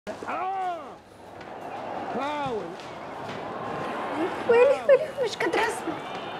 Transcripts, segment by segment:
فاول ويلي ويلي مش قادرة اسمع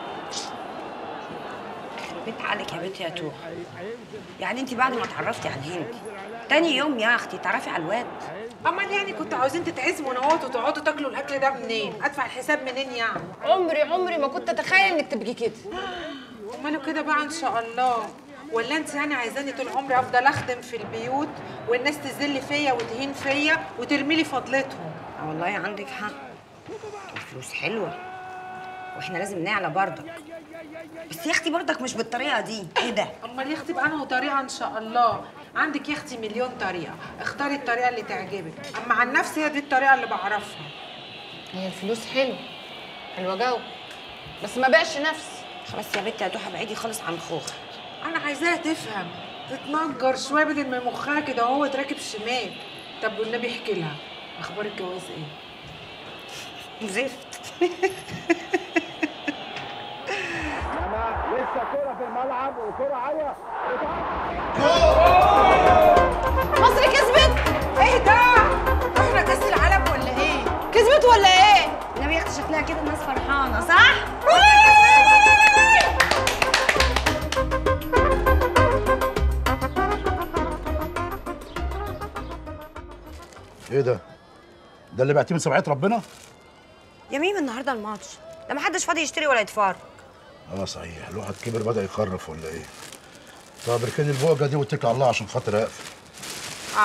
بنت عليك يا بنت يا توه يعني انت بعد ما اتعرفتي على الهند تاني يوم يا اختي تعرفي على الواد امال يعني كنتوا عاوزين تتعزموا نوات وتقعدوا تاكلوا الاكل ده منين؟ ادفع الحساب منين يعني؟ عمري عمري ما كنت اتخيل انك تبقي كده امال كده بقى ان شاء الله ولا انت يعني عايزاني طول عمري افضل اخدم في البيوت والناس تذل فيا وتهين فيا وترمي لي فضلتهم اه والله عندك حق الفلوس حلوه واحنا لازم نعلى برضك بس يا اختي برضك مش بالطريقه دي ايه ده امال يا اختي بقى انا وطريقه ان شاء الله عندك يا اختي مليون طريقه اختاري الطريقه اللي تعجبك اما عن نفسي هي دي الطريقه اللي بعرفها هي الفلوس حلوه حلوه جو بس ما بقاش نفسي خلاص يا بنتي يا دوحه بعيدي خالص عن خوخ انا عايزاها تفهم تتنجر شويه بدل ما مخها كده وهو راكب شمال طب والنبي احكي لها اخبار الجواز ايه زفت انا لسه كرة في الملعب وكرة عالية مصر كسبت ايه ده احنا كاس العالم ولا ايه كسبت ولا ايه النبي يا اختي شكلها كده الناس فرحانه صح ايه ده؟ ده اللي بعتيه من سبعية ربنا؟ يا ميم النهارده الماتش ده محدش فاضي يشتري ولا يتفرج اه صحيح الواحد كبر بدأ يخرف ولا ايه؟ طب اركني البوجة دي واتكل على الله عشان خاطر اقفل اه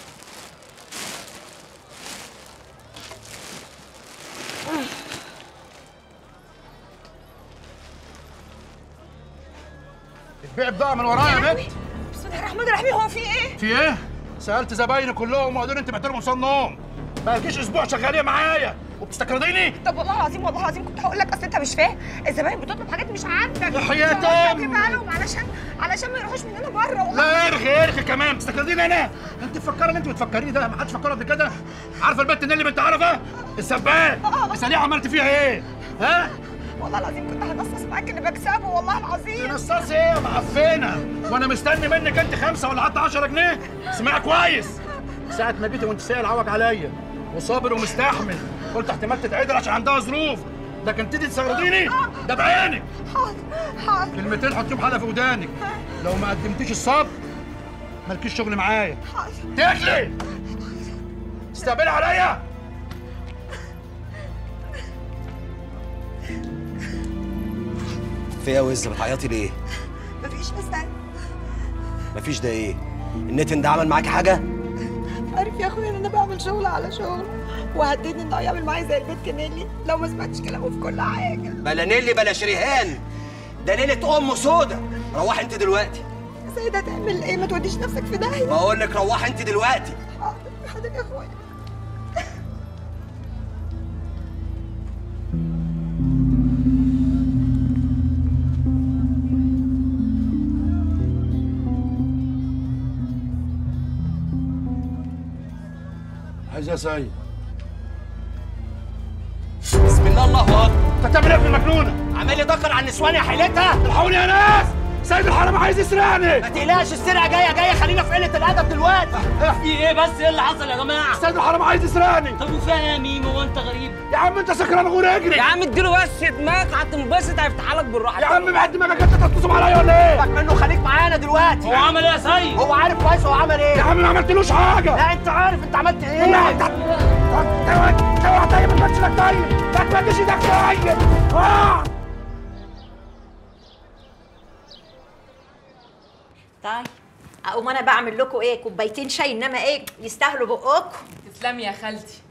تبيع بضاعة من ورايا يا بنت بسم الله الرحمن الرحيم هو في ايه؟ في ايه؟ سألت زبايني كلهم وقالوا لي انت بعت لهم صنهم ما لكيش اسبوع شغالين معايا وبتستقرضيني؟ طب والله العظيم والله العظيم كنت هقول لك اصل انت مش فاهم الزباين بتطلب حاجات مش عندك يا حياة فقلت أمي. اجيبها لهم علشان علشان ما يروحوش مننا بره والله لا ارغي ارغي كمان بتستقرضيني انا انت مفكره ان انت بتفكريه ده ما حدش فكره قبل كده عارفه البت نيلي بنت عرفه السباك اساليه عملت فيها ايه ها والله العظيم كنت هنصص معاك اللي بكسبه والله العظيم نصاص ايه يا معفنه وانا مستني منك انت خمسه ولا حتى 10 جنيه اسمع كويس ساعه ما جيت وانت سائل عوج عليا وصابر ومستحمل قلت احتمال تتعدل عشان عندها ظروف لكن تيجي تسرديني ده بعينك حاضر حاضر كلمتين حطيهم حلقه في ودانك لو ما قدمتيش الصبر مالكيش شغل معايا حاضر تاكلي تستقبلي عليا في يا وز بتعيطي ليه؟ مفيش بس مفيش ده ايه؟ النتن ده عمل معاكي حاجة؟ عارف يا اخويا ان انا بعمل شغل على شغل وهددني انه يعمل معايا زي البنت نيلي لو ما سمعتش كلامه في كل حاجه بلا نيلي بلا شريهان ده ليلة أم سودا روحي أنت دلوقتي سيدة تعمل ايه ما توديش نفسك في داهيه بقول لك روحي أنت دلوقتي حاضر حاضر يا اخويا عايز ايه يا سيد بسم الله الله أكبر انت بتعمل ايه في المجنونه عمال يدكر على النسوان يا حيلتها الحقوني يا ناس سيد الحرام عايز يسرقني ما تقلقش السرقة جاية جاية خلينا في قلة الأدب دلوقتي في ايه بس ايه اللي حصل يا جماعه سيد الحرام عايز يسرقني طب وفيها يا ميم هو انت غريب يا عم انت سكران غور اجري يا عم اديله بس دماغك هتنبسط هيفتح لك بالراحه يا عم بعد دماغك انت تتصم عليا ولا ايه؟ سيبك منه خليك معانا دلوقتي هو عمل ايه يا سيد هو عارف كويس هو عمل يا ايه عم ما عملتلوش حاجه لا انت عارف انت عملت لا ايه انت انت اوعى طيب ما تجيش ايدك طيب ما تجيش ايدك طيب اه طيب اقوم انا بعمل لكم ايه كوبايتين شاي انما ايه يستاهلوا بقكم تسلمي يا خالتي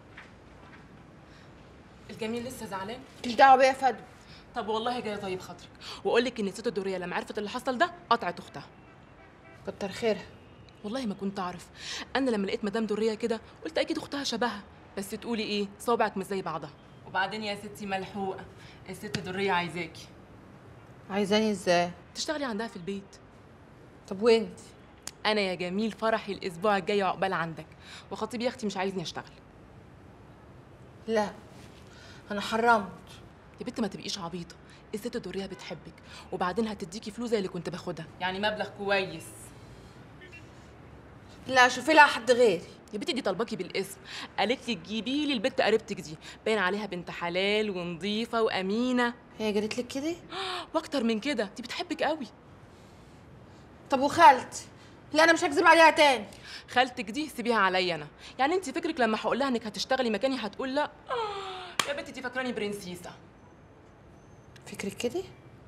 الجميل لسه زعلان مش دعوه بيا يا فندم طب والله جايه طيب خاطرك واقول لك ان ست الدوريه لما عرفت اللي حصل ده قطعت اختها كتر خيرها والله ما كنت اعرف انا لما لقيت مدام دوريه كده قلت اكيد اختها شبهها بس تقولي ايه صوابعك مش زي بعضها وبعدين يا ستي ملحوقه الست الدوريه عايزاكي عايزاني ازاي تشتغلي عندها في البيت طب وانت انا يا جميل فرحي الاسبوع الجاي عقبال عندك وخطيبي يا اختي مش عايزني اشتغل لا انا حرمت يا بنت ما تبقيش عبيطه الست الدوريه بتحبك وبعدين هتديكي فلوس زي اللي كنت باخدها يعني مبلغ كويس لا شوفي لها حد غيري يا بنتي دي طالباكي بالاسم قالت لي تجيبي لي البت قريبتك دي باين عليها بنت حلال ونظيفه وامينه هي قالت لك كده واكتر من كده دي بتحبك قوي طب وخالتي لا انا مش هكذب عليها تاني خالتك دي سيبيها عليا انا يعني انت فكرك لما هقول لها انك هتشتغلي مكاني هتقول لا آه، يا بنتي دي فاكراني برنسيسه فكرك كده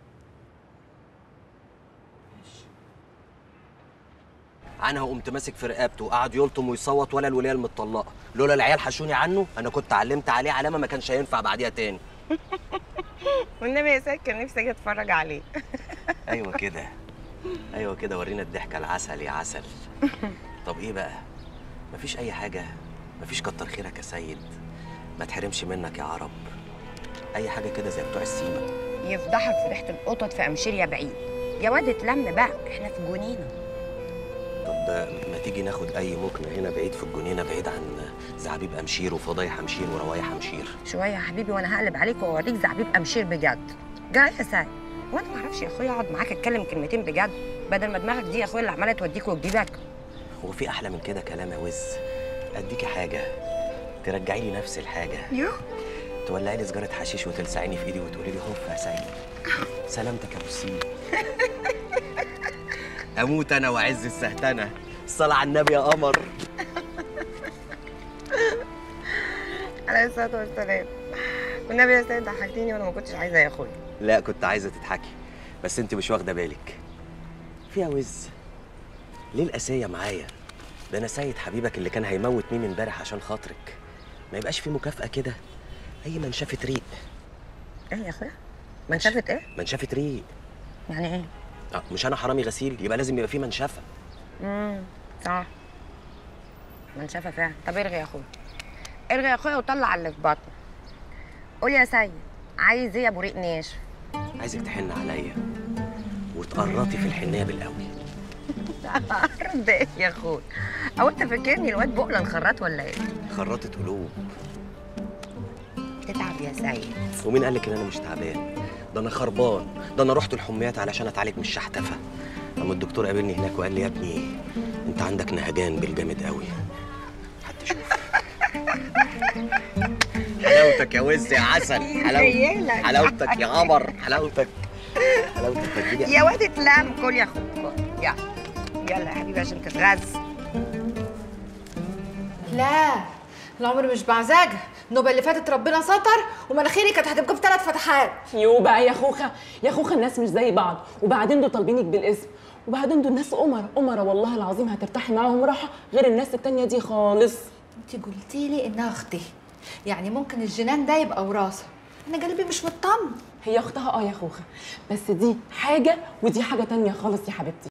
انا قمت ماسك في رقبته وقعد يلطم ويصوت ولا الوليه المطلقه لولا العيال حشوني عنه انا كنت علمت عليه علامه ما كانش هينفع بعديها تاني والنبي يا سيد كان نفسي اجي اتفرج عليه ايوه كده ايوه كده ورينا الضحكه العسل يا عسل طب ايه بقى مفيش اي حاجه مفيش كتر خيرك يا سيد ما تحرمش منك يا عرب اي حاجه كده زي بتوع السيما يفضحك في ريحه القطط في امشير يا بعيد يا واد اتلم بقى احنا في جنينه طب ده ما تيجي ناخد اي مكنه هنا بعيد في الجنينه بعيد عن زعابيب امشير وفضايح امشير وروايح امشير شويه يا حبيبي وانا هقلب عليك واوريك زعبيب امشير بجد جاي يا سعد وانا ما اعرفش يا اخويا اقعد معاك اتكلم كلمتين بجد بدل ما دماغك دي يا اخويا اللي عماله توديك وتجيبك هو في احلى من كده كلام يا وز اديكي حاجه ترجعي لي نفس الحاجه يو تولعي لي سجاره حشيش وتلسعيني في ايدي وتقولي لي هوف يا سعيد سلامتك يا ابو السيد اموت انا واعز السهتنه الصلاه على النبي يا قمر عليه الصلاه والسلام والنبي يا سيد ضحكتني وانا ما كنتش عايزه يا اخويا لا كنت عايزه تضحكي بس انت مش واخده بالك فيها وز ليه القاسيه معايا ده انا سيد حبيبك اللي كان هيموت مين امبارح عشان خاطرك ما يبقاش في مكافاه كده اي منشفه ريق ايه يا اخويا منشفه ايه منشفه ريق يعني ايه اه مش انا حرامي غسيل يبقى لازم يبقى في منشفه امم صح منشفه فعلا طب ارغي يا اخويا ارغي يا اخويا وطلع اللي في بطنك قول يا سيد عايز ايه يا ابو ريق ناشف عايزك تحن عليا وتقرطي في الحنيه بالقوي ده ايه يا اخويا او انت فاكرني الواد بقله انخرط ولا ايه خرطت قلوب تتعب يا سيد ومين قال لك ان انا مش تعبان ده انا خربان ده انا رحت الحميات علشان اتعالج من الشحتفه اما الدكتور قابلني هناك وقال لي يا ابني انت عندك نهجان بالجامد قوي حتى شوف حلاوتك يا وز يا عسل حلاوتك يخيلك. حلاوتك يا قمر حلاوتك حلاوتك هتجيلي يا واد اتلم كل يا اخويا كل. يلا يلا يا حبيبي عشان تتغذى لا العمر مش بعزاجة النوبة اللي فاتت ربنا ستر ومناخيري كانت هتبقى بثلاث فتحات يو بقى يا خوخه يا خوخه الناس مش زي بعض وبعدين دول طالبينك بالاسم وبعدين دول ناس أمر أمر والله العظيم هترتاحي معاهم راحه غير الناس التانية دي خالص انت قلتي لي انها اختي يعني ممكن الجنان ده يبقى وراثة انا قلبي مش مطمن هي اختها اه يا خوخه بس دي حاجه ودي حاجه تانية خالص يا حبيبتي